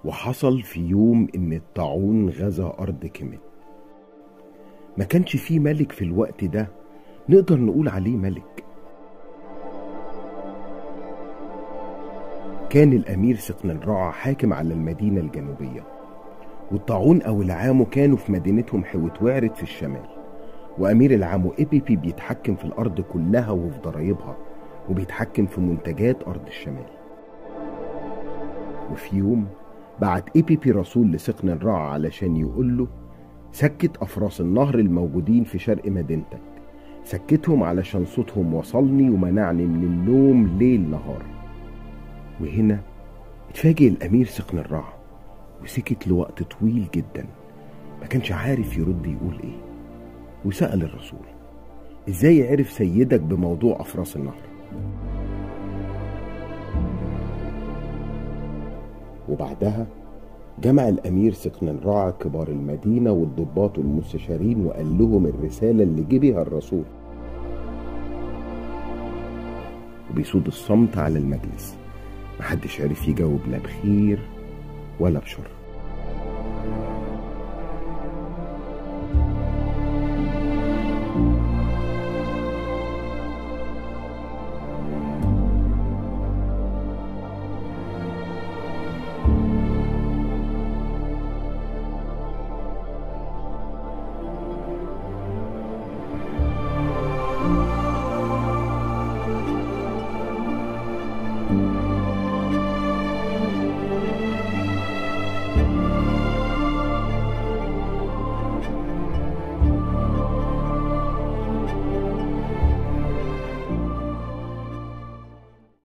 وحصل في يوم إن الطاعون غزا أرض كيميت ما كانش فيه ملك في الوقت ده نقدر نقول عليه ملك كان الأمير سقننرع حاكم على المدينة الجنوبية والطاعون أو العامو كانوا في مدينتهم حوت وعرت في الشمال وأمير العامو إبيبي بيتحكم في الأرض كلها وفي ضرايبها وبيتحكم في منتجات أرض الشمال وفي يوم بعت إبيبي رسول لسقننرع علشان يقول له سكت أفراس النهر الموجودين في شرق مدينتك سكتهم علشان صوتهم وصلني ومنعني من النوم ليل نهار وهنا اتفاجئ الأمير سقننرع وسكت لوقت طويل جدا ما كانش عارف يرد يقول ايه وسأل الرسول ازاي عرف سيدك بموضوع أفراس النهر وبعدها جمع الأمير سقننرع كبار المدينة والضباط والمستشارين وقال لهم الرسالة اللي جه بيها الرسول وبيسود الصمت على المجلس محدش عرف يجاوب لا بخير ولا بشر